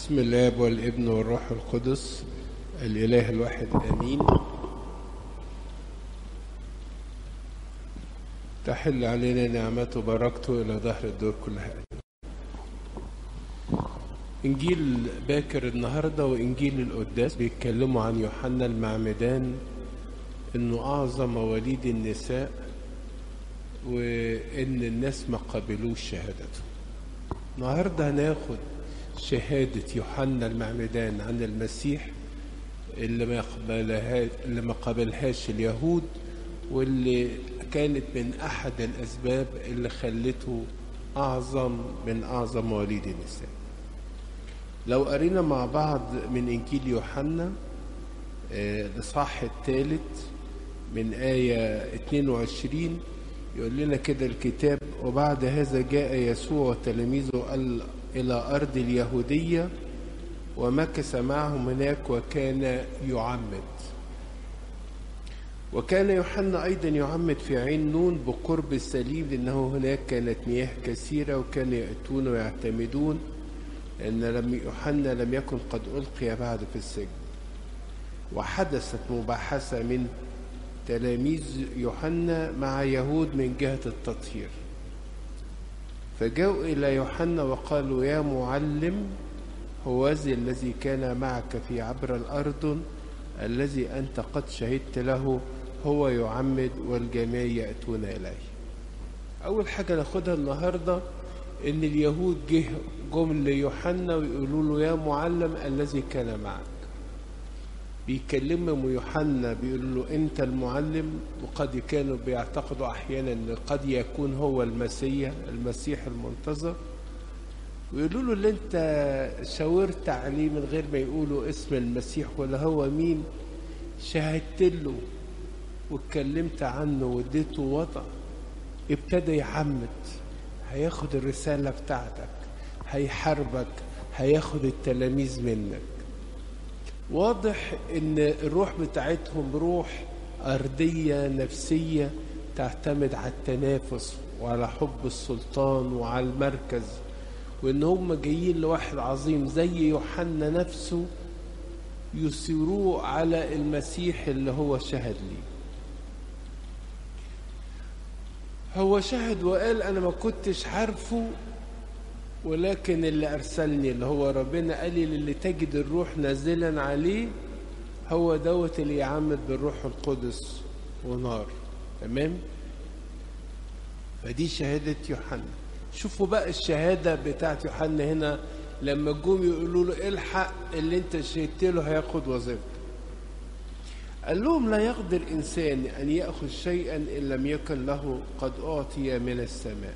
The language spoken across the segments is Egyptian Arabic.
بسم الاب والابن والروح القدس الاله الواحد امين تحل علينا نعمته وبركته الى ظهر الدور كلها انجيل باكر النهارده وانجيل القداس بيتكلموا عن يوحنا المعمدان انه اعظم مواليد النساء وان الناس ما قبلوش شهادته النهارده هناخد شهادة يوحنا المعمدان عن المسيح اللي ما قبلها اللي ما قبلهاش اليهود واللي كانت من أحد الأسباب اللي خلته أعظم من أعظم مواليد النساء لو قرينا مع بعض من إنجيل يوحنا الإصحاح الثالث من آية 22 يقول لنا كده الكتاب وبعد هذا جاء يسوع وتلاميذه إلى أرض اليهودية ومكث معهم هناك وكان يعمد وكان يوحنا أيضا يعمد في عين نون بقرب السليم لأنه هناك كانت مياه كثيرة وكان يأتون ويعتمدون أن لم يوحنا لم يكن قد ألقي بعد في السجن وحدثت مباحثة من تلاميذ يوحنا مع يهود من جهة التطهير فجاءوا إلى يوحنا وقالوا يا معلم هو ذي الذي كان معك في عبر الأردن الذي أنت قد شهدت له هو يعمد والجميع يأتون إليه أول حاجة ناخدها النهاردة إن اليهود جه جم ليوحنا ويقولوا له يا معلم الذي كان معك بيكلمهم يوحنا بيقولوا له انت المعلم وقد كانوا بيعتقدوا احيانا ان قد يكون هو المسيح المسيح المنتظر ويقولوا له اللي انت شاورت عليه من غير ما يقولوا اسم المسيح ولا هو مين شاهدت له واتكلمت عنه واديته وضع ابتدى يعمد هياخد الرسالة بتاعتك هيحاربك هياخد التلاميذ منك واضح ان الروح بتاعتهم روح ارضيه نفسيه تعتمد على التنافس وعلى حب السلطان وعلى المركز وان هم جايين لواحد عظيم زي يوحنا نفسه يثيروه على المسيح اللي هو شهد ليه هو شهد وقال انا ما كنتش عارفه ولكن اللي أرسلني اللي هو ربنا قال لي اللي تجد الروح نازلا عليه هو دوت اللي يعمد بالروح القدس ونار تمام فدي شهادة يوحنا شوفوا بقى الشهادة بتاعت يوحنا هنا لما جم يقولوا له الحق اللي انت شهدت له هياخد وظيفته قال لهم لا يقدر إنسان أن يأخذ شيئا إن لم يكن له قد أعطي من السماء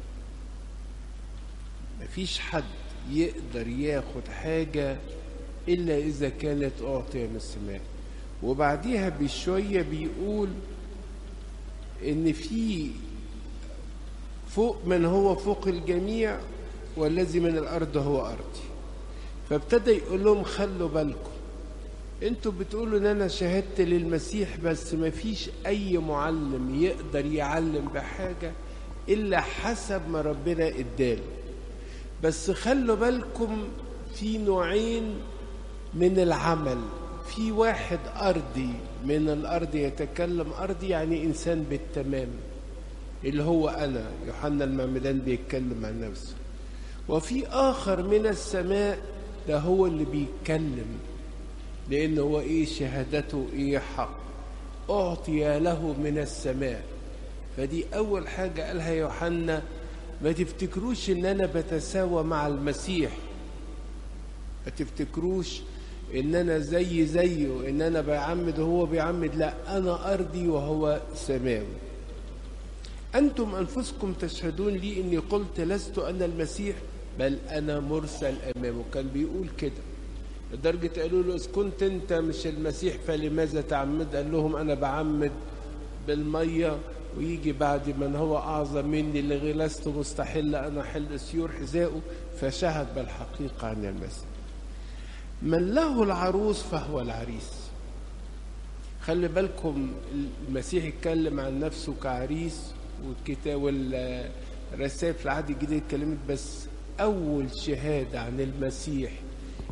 مفيش حد يقدر ياخد حاجة إلا إذا كانت أعطية من السماء وبعديها بشوية بيقول إن في فوق من هو فوق الجميع والذي من الأرض هو أرضي فابتدى يقول لهم خلوا بالكم انتوا بتقولوا ان انا شهدت للمسيح بس مفيش اي معلم يقدر يعلم بحاجة الا حسب ما ربنا اداله بس خلوا بالكم في نوعين من العمل في واحد أرضي من الأرض يتكلم أرضي يعني إنسان بالتمام اللي هو أنا يوحنا المعمدان بيتكلم عن نفسه وفي آخر من السماء ده هو اللي بيتكلم لأن هو إيه شهادته إيه حق أعطي له من السماء فدي أول حاجة قالها يوحنا ما تفتكروش ان انا بتساوى مع المسيح ما تفتكروش ان انا زي زيه ان انا بعمد وهو بيعمد لا انا ارضي وهو سماوي انتم انفسكم تشهدون لي اني قلت لست انا المسيح بل انا مرسل امامه كان بيقول كده لدرجة قالوا له إذ كنت أنت مش المسيح فلماذا تعمد؟ قال لهم أنا بعمد بالمية ويجي بعد من هو أعظم مني اللي لست مستحل أن أحل سيور حذائه فشهد بالحقيقة عن المسيح من له العروس فهو العريس خلي بالكم المسيح يتكلم عن نفسه كعريس والكتاب والرسائل في العهد الجديد اتكلمت بس أول شهادة عن المسيح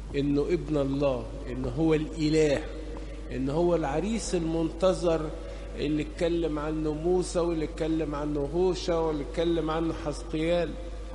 انه ابن الله انه هو الاله ان هو العريس المنتظر اللي اتكلم عنه موسى واللي اتكلم عنه هوشا واللي اتكلم عنه حسقيال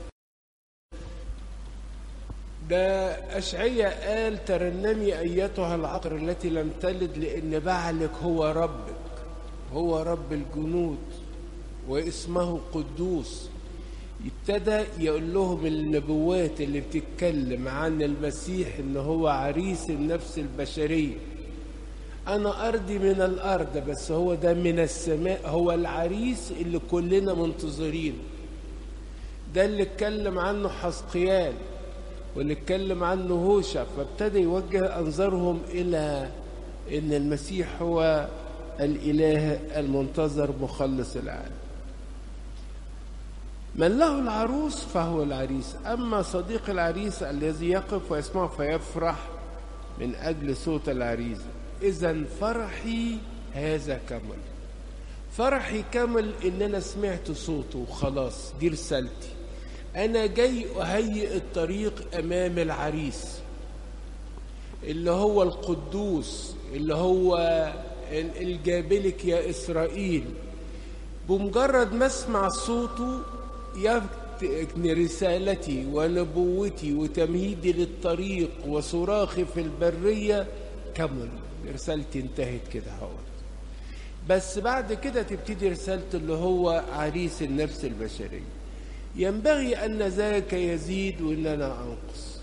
ده أشعية قال ترنمي أيتها العقر التي لم تلد لأن بعلك هو ربك هو رب الجنود واسمه قدوس ابتدى يقول لهم النبوات اللي بتتكلم عن المسيح ان هو عريس النفس البشريه انا ارضي من الارض بس هو ده من السماء هو العريس اللي كلنا منتظرينه ده اللي اتكلم عنه حسقيال واللي اتكلم عنه هوشع فابتدى يوجه انظارهم الى ان المسيح هو الاله المنتظر مخلص العالم من له العروس فهو العريس اما صديق العريس الذي يقف ويسمع فيفرح من اجل صوت العريس اذا فرحي هذا كمل فرحي كمل ان انا سمعت صوته وخلاص دي رسالتي انا جاي اهيئ الطريق امام العريس اللي هو القدوس اللي هو الجابلك يا اسرائيل بمجرد ما اسمع صوته يفتن رسالتي ونبوتي وتمهيدي للطريق وصراخي في البريه كمل رسالتي انتهت كده هو بس بعد كده تبتدي رسالته اللي هو عريس النفس البشريه ينبغي أن ذاك يزيد وإن أنا أنقص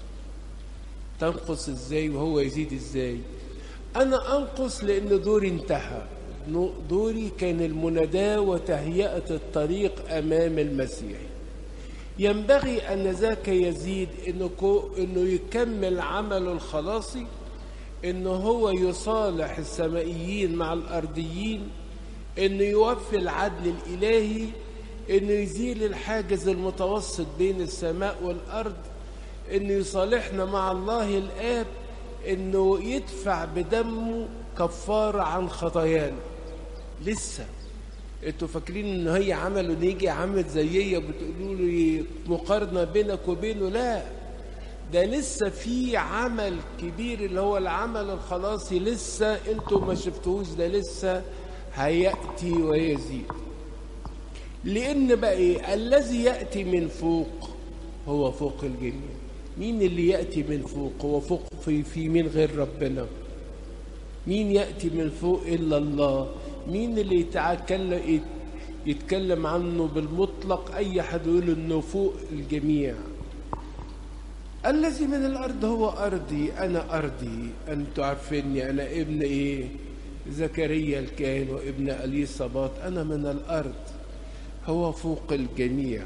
تنقص إزاي وهو يزيد إزاي أنا أنقص لأن دوري انتهى دوري كان المناداة وتهيئة الطريق أمام المسيح ينبغي أن ذاك يزيد إنه, إنه يكمل عمله الخلاصي إنه هو يصالح السمائيين مع الأرضيين إنه يوفي العدل الإلهي انه يزيل الحاجز المتوسط بين السماء والارض انه يصالحنا مع الله الاب انه يدفع بدمه كفاره عن خطايانا لسه انتوا فاكرين ان هي عمله نيجي عمل زييه بتقولوا لي مقارنه بينك وبينه لا ده لسه في عمل كبير اللي هو العمل الخلاصي لسه انتوا ما شفتوهوش ده لسه هياتي ويزيد لأن بقى إيه الذي يأتي من فوق هو فوق الجميع مين اللي يأتي من فوق هو فوق في, في مين غير ربنا مين يأتي من فوق إلا الله مين اللي يتكلم يتكلم عنه بالمطلق أي حد يقول إنه فوق الجميع الذي من الأرض هو أرضي أنا أرضي أنتوا عارفيني أنا ابن إيه زكريا الكاهن وابن أليصابات أنا من الأرض هو فوق الجميع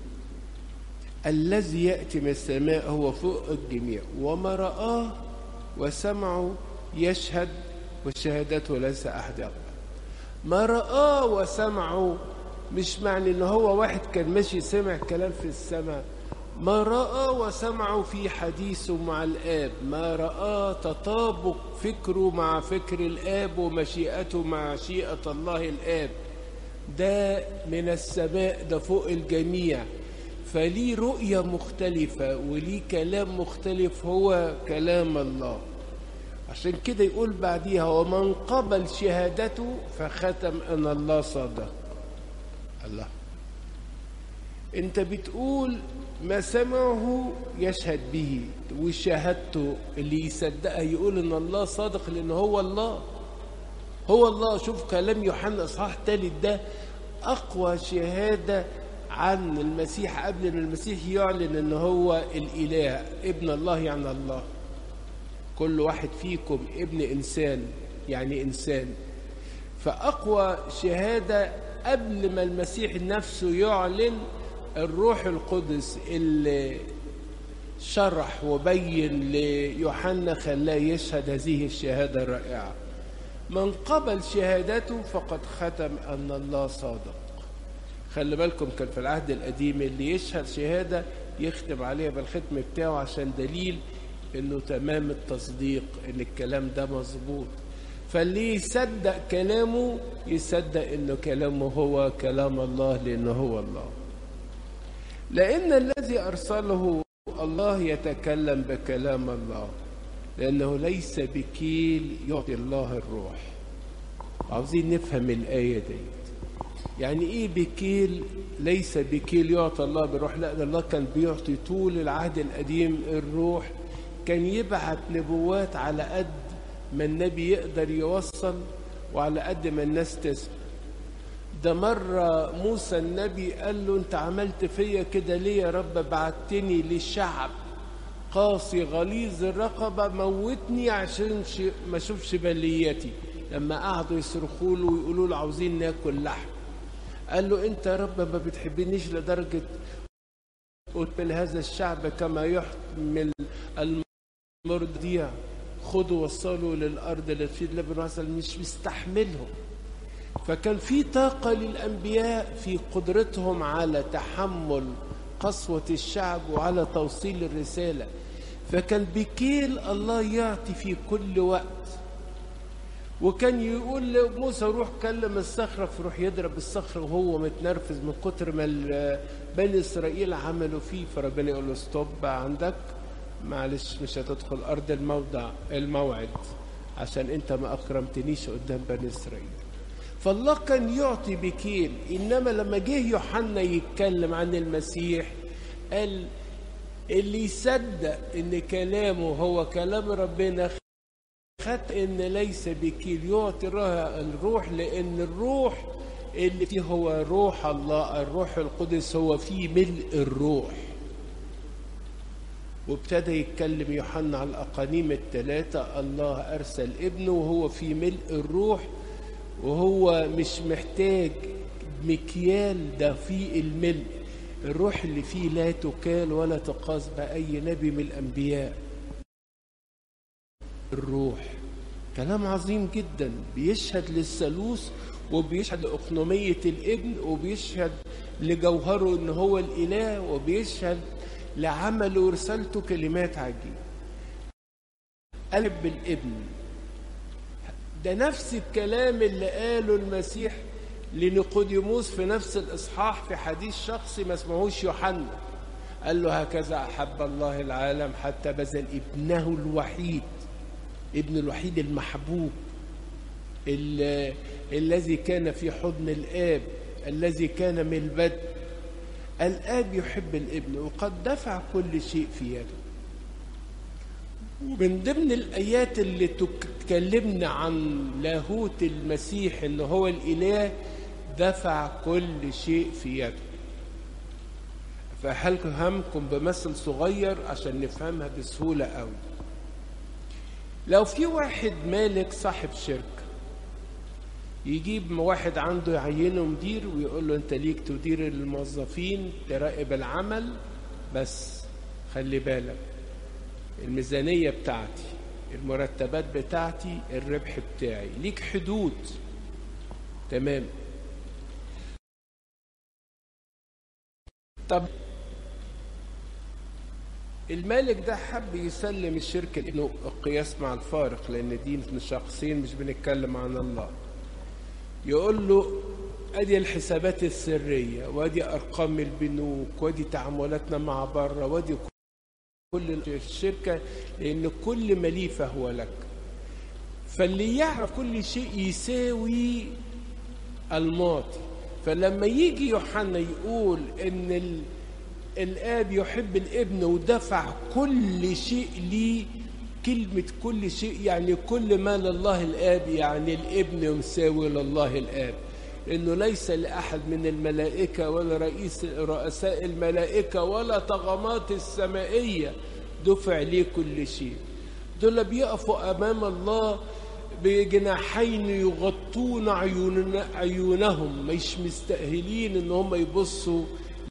الذي يأتي من السماء هو فوق الجميع وما رآه وسمعه يشهد وشهادته ليس أحد يقبل ما رآه وسمعه مش معنى ان هو واحد كان ماشي سمع كلام في السماء ما رأى وسمعه في حديثه مع الآب ما رأى تطابق فكره مع فكر الآب ومشيئته مع مشيئة الله الآب ده من السماء ده فوق الجميع فليه رؤية مختلفة وليه كلام مختلف هو كلام الله عشان كده يقول بعديها ومن قبل شهادته فختم ان الله صادق الله انت بتقول ما سمعه يشهد به وشهادته اللي يصدقها يقول ان الله صادق لان هو الله هو الله شوف كلام يوحنا اصحاح ثالث ده اقوى شهاده عن المسيح قبل ما المسيح يعلن ان هو الاله ابن الله يعني الله كل واحد فيكم ابن انسان يعني انسان فاقوى شهاده قبل ما المسيح نفسه يعلن الروح القدس اللي شرح وبين ليوحنا خلاه يشهد هذه الشهاده الرائعه من قبل شهادته فقد ختم ان الله صادق خلي بالكم كان في العهد القديم اللي يشهد شهاده يختم عليها بالختم بتاعه عشان دليل انه تمام التصديق ان الكلام ده مظبوط فاللي يصدق كلامه يصدق انه كلامه هو كلام الله لانه هو الله لان الذي ارسله الله يتكلم بكلام الله لأنه ليس بكيل يعطي الله الروح عاوزين نفهم الآية دي يعني إيه بكيل ليس بكيل يعطي الله بالروح لا ده الله كان بيعطي طول العهد القديم الروح كان يبعت نبوات على قد ما النبي يقدر يوصل وعلى قد ما الناس تسمع ده مرة موسى النبي قال له انت عملت فيا كده ليه يا رب بعتني للشعب قاسي غليظ الرقبة موتني عشان ما اشوفش بليتي لما قعدوا يصرخوا له ويقولوا له عاوزين ناكل لحم قال له انت يا رب ما بتحبنيش لدرجة قتل هذا الشعب كما يحمل المرضيع خدوا وصلوا للأرض التي فيه لبن وعسل مش مستحملهم فكان في طاقة للأنبياء في قدرتهم على تحمل قسوة الشعب وعلى توصيل الرسالة فكان بكيل الله يعطي في كل وقت وكان يقول لموسى روح كلم الصخرة فروح يضرب الصخرة وهو متنرفز من كتر ما بني إسرائيل عملوا فيه فربنا يقول له ستوب عندك معلش مش هتدخل أرض الموضع الموعد عشان أنت ما أكرمتنيش قدام بني إسرائيل فالله كان يعطي بكيل إنما لما جه يوحنا يتكلم عن المسيح قال اللي يصدق إن كلامه هو كلام ربنا خد إن ليس بكيل يعطي الروح لأن الروح اللي فيه هو روح الله الروح القدس هو فيه ملء الروح وابتدى يتكلم يوحنا على الأقانيم الثلاثة الله أرسل ابنه وهو في ملء الروح وهو مش محتاج مكيال ده فيه الملء الروح اللي فيه لا تكال ولا تقاس بأي نبي من الأنبياء الروح كلام عظيم جدا بيشهد للثالوث وبيشهد لأقنومية الابن وبيشهد لجوهره ان هو الإله وبيشهد لعمله ورسالته كلمات عجيبة قلب بالابن ده نفس الكلام اللي قاله المسيح لنيقوديموس في نفس الإصحاح في حديث شخصي ما اسمهوش يوحنا قال له هكذا أحب الله العالم حتى بذل ابنه الوحيد ابن الوحيد المحبوب الذي كان في حضن الآب الذي كان من البدء الآب يحب الابن وقد دفع كل شيء في يده ومن ضمن الآيات اللي تكلمنا عن لاهوت المسيح اللي هو الإله دفع كل شيء في يده فهلهمكم بمثل صغير عشان نفهمها بسهولة قوي لو في واحد مالك صاحب شركة يجيب واحد عنده يعينه مدير ويقول له انت ليك تدير الموظفين تراقب العمل بس خلي بالك الميزانية بتاعتي المرتبات بتاعتي الربح بتاعي ليك حدود تمام طب المالك ده حب يسلم الشركة لأنه القياس مع الفارق لأن دي شخصين مش بنتكلم عن الله يقول له ادي الحسابات السرية وادي ارقام البنوك وادي تعاملاتنا مع بره وادي كل الشركة لان كل ما ليه فهو لك فاللي يعرف كل شيء يساوي الماضي فلما يجي يوحنا يقول ان ال... الاب يحب الابن ودفع كل شيء ليه كلمة كل شيء يعني كل ما لله الآب يعني الابن مساوي لله الآب إنه ليس لأحد من الملائكة ولا رئيس رؤساء الملائكة ولا طغمات السمائية دفع ليه كل شيء دول بيقفوا أمام الله بجناحين يغطون عيون عيونهم مش مستأهلين إن هم يبصوا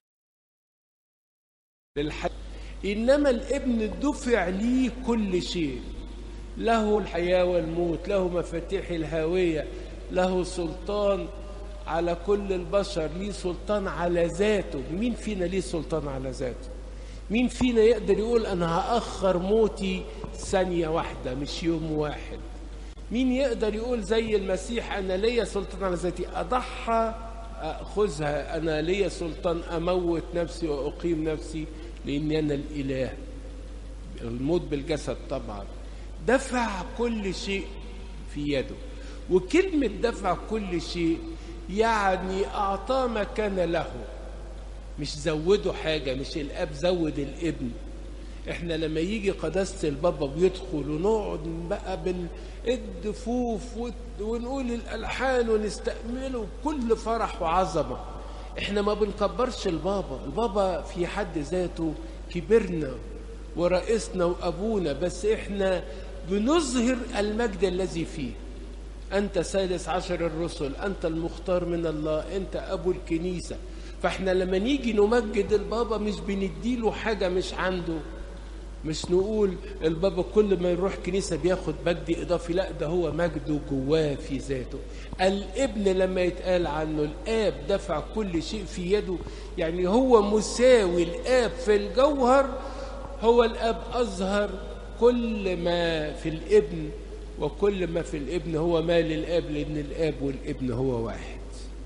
للحياة إنما الابن دفع ليه كل شيء له الحياة والموت له مفاتيح الهاوية له سلطان على كل البشر ليه سلطان على ذاته مين فينا ليه سلطان على ذاته مين فينا يقدر يقول أنا هأخر موتي ثانية واحدة مش يوم واحد مين يقدر يقول زي المسيح أنا ليا سلطان على ذاتي أضحى أخذها أنا ليا سلطان أموت نفسي وأقيم نفسي لأني أنا الإله الموت بالجسد طبعا دفع كل شيء في يده وكلمة دفع كل شيء يعني أعطاه ما كان له مش زوده حاجة مش الأب زود الابن احنا لما يجي قداسة البابا ويدخل ونقعد بقى بالدفوف ونقول الألحان ونستأمله بكل فرح وعظمة احنا ما بنكبرش البابا البابا في حد ذاته كبرنا ورئيسنا وأبونا بس احنا بنظهر المجد الذي فيه أنت سادس عشر الرسل أنت المختار من الله أنت أبو الكنيسة فاحنا لما نيجي نمجد البابا مش بنديله حاجة مش عنده مش نقول البابا كل ما يروح كنيسة بياخد مجد إضافي لا ده هو مجده جواه في ذاته الابن لما يتقال عنه الآب دفع كل شيء في يده يعني هو مساوي الآب في الجوهر هو الآب أظهر كل ما في الابن وكل ما في الابن هو ما للآب لأن الآب والابن هو واحد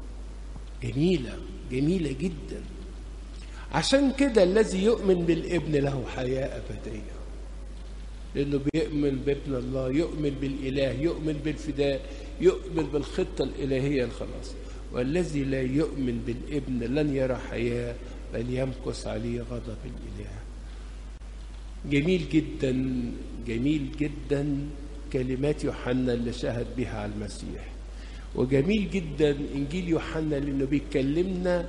جميلة جميلة جدا عشان كده الذي يؤمن بالابن له حياة أبدية لأنه بيؤمن بابن الله يؤمن بالإله يؤمن بالفداء يؤمن بالخطة الإلهية الخلاص والذي لا يؤمن بالابن لن يرى حياة بل يمكث عليه غضب الإله جميل جدا جميل جدا كلمات يوحنا اللي شهد بها على المسيح وجميل جدا انجيل يوحنا لانه بيكلمنا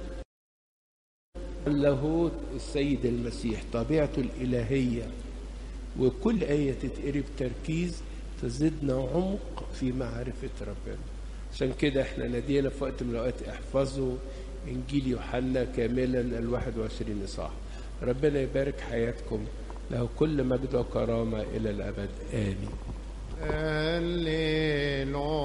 عن لاهوت السيد المسيح طبيعته الالهيه وكل ايه تتقري بتركيز تزيدنا عمق في معرفه ربنا عشان كده احنا نادينا في وقت من الاوقات احفظوا انجيل يوحنا كاملا ال 21 اصحاح ربنا يبارك حياتكم له كل مجد وكرامه الى الابد امين هللويا